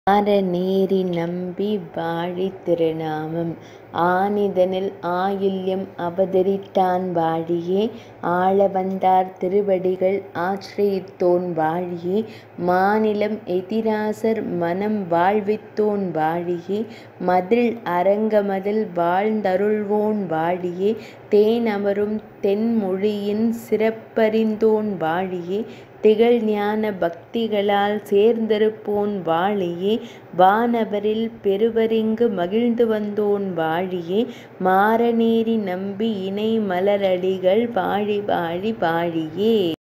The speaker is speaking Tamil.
ஆரநேரி நம்பி வாழித் திருநாமம் ஆனிதனில் ஆயில்யம் அவதரித்தான் வாழியே ஆளவந்தார் திருவடிகள் ஆశ్రயித்தோன் வாழியே மாநிலம் எதிராசர் மனம் வாழ்வித்தோன் வாழியே மதிள் அரங்கமதில் வாழ்ந்தருள்வோன் வாழியே தேனமரும் தென்மொழியின் சிறப்பறிந்தோன் வாழியே திகழ்ஞான பக்திகளால் சேர்ந்திருப்போன் வாழியே வானவரில் பெருவரிங்கு மகிழ்ந்துவந்தோன் வாழியே மாரநேரி நம்பி இணைமலரடிகள் வாழி வாழி வாழியே